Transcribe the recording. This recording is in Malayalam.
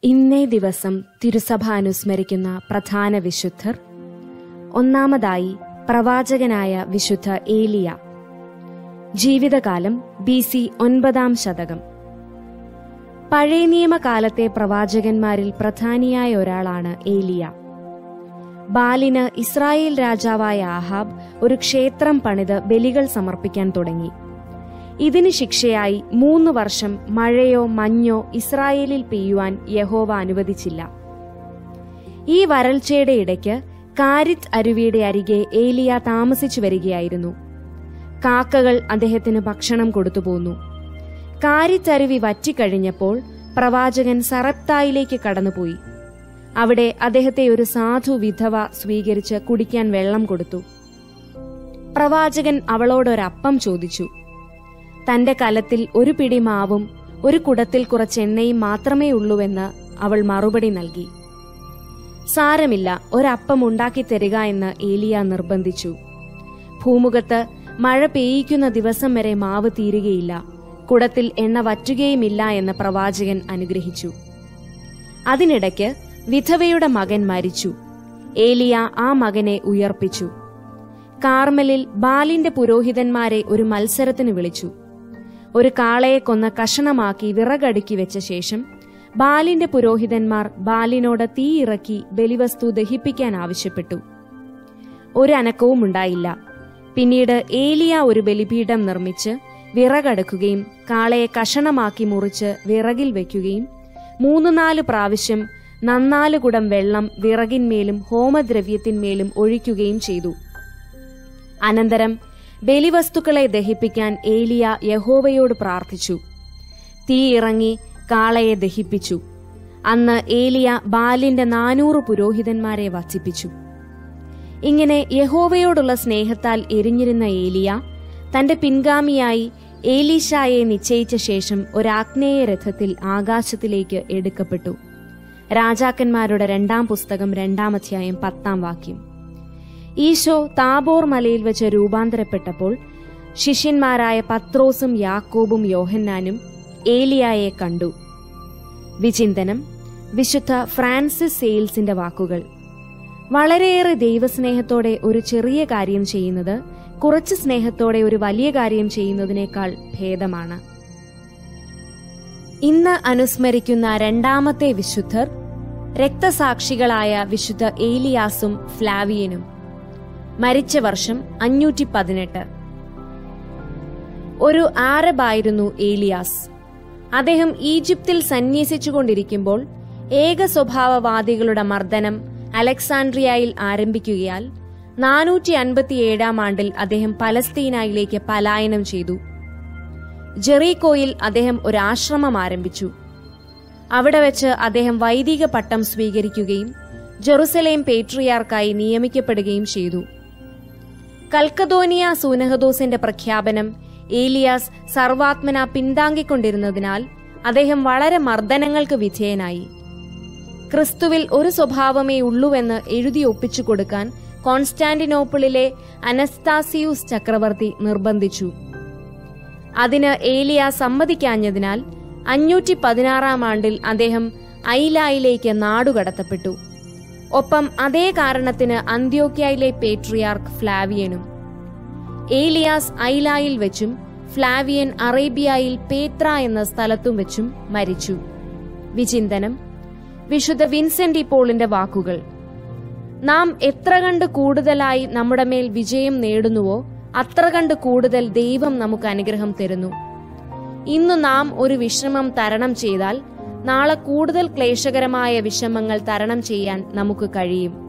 ഇന്നേ ദിവസം തിരുസഭ അനുസ്മരിക്കുന്ന പ്രധാന വിശുദ്ധർ ഒന്നാമതായി പ്രവാചകനായ വിശുദ്ധ ഏലിയ ജീവിതകാലം ബി സി ഒൻപതാം ശതകം പഴയ നിയമകാലത്തെ പ്രവാചകന്മാരിൽ പ്രധാനിയായ ഒരാളാണ് ഏലിയ ബാലിന് ഇസ്രായേൽ രാജാവായ ആഹാബ് ഒരു ക്ഷേത്രം പണിത് ബലികൾ സമർപ്പിക്കാൻ തുടങ്ങി ഇതിന് ശിക്ഷയായി മൂന്ന് വർഷം മഴയോ മഞ്ഞോ ഇസ്രായേലിൽ പെയ്യുവാൻ യഹോവ അനുവദിച്ചില്ല ഈ വരൾച്ചയുടെ ഇടയ്ക്ക് കാരിത്ത് അരുവിയുടെ അരികെ ഏലിയ താമസിച്ചു വരികയായിരുന്നു കാക്കകൾ അദ്ദേഹത്തിന് ഭക്ഷണം കൊടുത്തുപോന്നു കാരിത്തരുവി വറ്റിക്കഴിഞ്ഞപ്പോൾ പ്രവാചകൻ സറപ്തായിലേക്ക് കടന്നുപോയി അവിടെ അദ്ദേഹത്തെ ഒരു സാധു വിധവ സ്വീകരിച്ച് കുടിക്കാൻ വെള്ളം കൊടുത്തു പ്രവാചകൻ അവളോടൊരപ്പം ചോദിച്ചു തന്റെ കലത്തിൽ ഒരു പിടി മാവും ഒരു കുടത്തിൽ കുറച്ച് എണ്ണയും മാത്രമേ ഉള്ളൂവെന്ന് അവൾ മറുപടി നൽകി സാരമില്ല ഒരപ്പം ഉണ്ടാക്കി തരിക എന്ന് ഏലിയ നിർബന്ധിച്ചു ഭൂമുഖത്ത് മഴ പെയ്യിക്കുന്ന ദിവസം വരെ മാവ് തീരുകയില്ല കുടത്തിൽ എണ്ണ വറ്റുകയുമില്ല എന്ന് പ്രവാചകൻ അനുഗ്രഹിച്ചു അതിനിടയ്ക്ക് വിധവയുടെ മകൻ മരിച്ചു ഏലിയ ആ മകനെ ഉയർപ്പിച്ചു കാർമലിൽ ബാലിന്റെ പുരോഹിതന്മാരെ ഒരു മത്സരത്തിന് വിളിച്ചു ഒരു കാളയെ കൊന്ന കഷണമാക്കി വിറകടുക്കി വെച്ച ശേഷം ബാലിന്റെ പുരോഹിതന്മാർ ബാലിനോട് തീയിറക്കി ബലിവസ്തു ദഹിപ്പിക്കാൻ ആവശ്യപ്പെട്ടു ഒരു അനക്കവും ഉണ്ടായില്ല പിന്നീട് ഏലിയ ഒരു ബലിപീഠം നിർമ്മിച്ച് വിറകടുക്കുകയും കാളയെ കഷണമാക്കി മുറിച്ച് വിറകിൽ വയ്ക്കുകയും മൂന്ന് നാല് പ്രാവശ്യം നന്നാല് കുടം വെള്ളം വിറകിന്മേലും ഹോമദ്രവ്യത്തിന്മേലും ഒഴിക്കുകയും ചെയ്തു അനന്തരം ബലിവസ്തുക്കളെ ദഹിപ്പിക്കാൻ ഏലിയ യഹോവയോട് പ്രാർത്ഥിച്ചു തീ ഇറങ്ങി കാളയെ ദഹിപ്പിച്ചു അന്ന് ഏലിയ ബാലിന്റെ നാനൂറ് പുരോഹിതന്മാരെ വസിപ്പിച്ചു ഇങ്ങനെ യഹോവയോടുള്ള സ്നേഹത്താൽ എരിഞ്ഞിരുന്ന ഏലിയ തന്റെ പിൻഗാമിയായി ഏലീഷായെ നിശ്ചയിച്ച ശേഷം ഒരാഗ്നേയ രഥത്തിൽ ആകാശത്തിലേക്ക് എടുക്കപ്പെട്ടു രാജാക്കന്മാരുടെ രണ്ടാം പുസ്തകം രണ്ടാം അധ്യായം പത്താം വാക്യം ഈശോ താബോർ മലയിൽ വെച്ച് രൂപാന്തരപ്പെട്ടപ്പോൾ ശിഷ്യന്മാരായ പത്രോസും യാക്കോബും യോഹന്നാനും ഏലിയായെ കണ്ടു വിചിന്തനം വിശുദ്ധ ഫ്രാൻസിസ് സെയിൽസിന്റെ വാക്കുകൾ വളരെയേറെ ദൈവസ്നേഹത്തോടെ ഒരു ചെറിയ കാര്യം ചെയ്യുന്നത് കുറച്ച് സ്നേഹത്തോടെ ഒരു വലിയ കാര്യം ചെയ്യുന്നതിനേക്കാൾ ഭേദമാണ് ഇന്ന് അനുസ്മരിക്കുന്ന രണ്ടാമത്തെ വിശുദ്ധർ രക്തസാക്ഷികളായ വിശുദ്ധ ഏലിയാസും ഫ്ലാവിയനും മരിച്ച വർഷം അഞ്ഞൂറ്റി പതിനെട്ട് ഒരു ആരബായിരുന്നു ഏലിയാസ് അദ്ദേഹം ഈജിപ്തിൽ സന്യസിച്ചുകൊണ്ടിരിക്കുമ്പോൾ ഏക സ്വഭാവവാദികളുടെ മർദ്ദനം അലക്സാൻഡ്രിയയിൽ ആരംഭിക്കുകയാൽ നാനൂറ്റി അൻപത്തിയേഴാം ആണ്ടിൽ അദ്ദേഹം പലസ്തീനായിലേക്ക് പലായനം ചെയ്തു ജെറീക്കോയിൽ അദ്ദേഹം ഒരു ആശ്രമം ആരംഭിച്ചു അവിടെ വെച്ച് അദ്ദേഹം വൈദിക പട്ടം സ്വീകരിക്കുകയും ജെറുസലേം പേട്രിയാർക്കായി നിയമിക്കപ്പെടുകയും ചെയ്തു കൽക്കദോനിയ സൂനഹദോസിന്റെ പ്രഖ്യാപനം ഏലിയാസ് സർവാത്മന പിന്താങ്ങിക്കൊണ്ടിരുന്നതിനാൽ അദ്ദേഹം വളരെ മർദ്ദനങ്ങൾക്ക് വിധേയനായി ക്രിസ്തുവിൽ ഒരു സ്വഭാവമേ ഉള്ളൂവെന്ന് എഴുതി ഒപ്പിച്ചു കൊടുക്കാൻ കോൺസ്റ്റാന്റിനോപ്പിളിലെ അനസ്താസിയൂസ് ചക്രവർത്തി നിർബന്ധിച്ചു അതിന് ഏലിയ സമ്മതിക്കാഞ്ഞതിനാൽ അഞ്ഞൂറ്റി പതിനാറാം ആണ്ടിൽ അദ്ദേഹം ഐലായിലേക്ക് നാടുകടത്തപ്പെട്ടു ഒപ്പം അതേ കാരണത്തിന് അന്ത്യോക്യയിലെ പേട്രിയാർക്ക് ഫ്ലാവിയനും ഏലിയാസ് ഐലായിൽ വെച്ചും ഫ്ലാവിയൻ അറേബ്യയിൽ പേത്ര എന്ന സ്ഥലത്തും വെച്ചും മരിച്ചു വിചിന്തനം വിശുദ്ധ വിൻസെന്റ് പോളിന്റെ വാക്കുകൾ നാം എത്ര കണ്ട് കൂടുതലായി നമ്മുടെ മേൽ വിജയം നേടുന്നുവോ അത്ര കണ്ട് കൂടുതൽ ദൈവം നമുക്ക് അനുഗ്രഹം തരുന്നു ഇന്ന് നാം ഒരു വിശ്രമം തരണം ചെയ്താൽ നാളെ കൂടുതൽ ക്ലേശകരമായ വിഷമങ്ങൾ തരണം ചെയ്യാൻ നമുക്ക് കഴിയും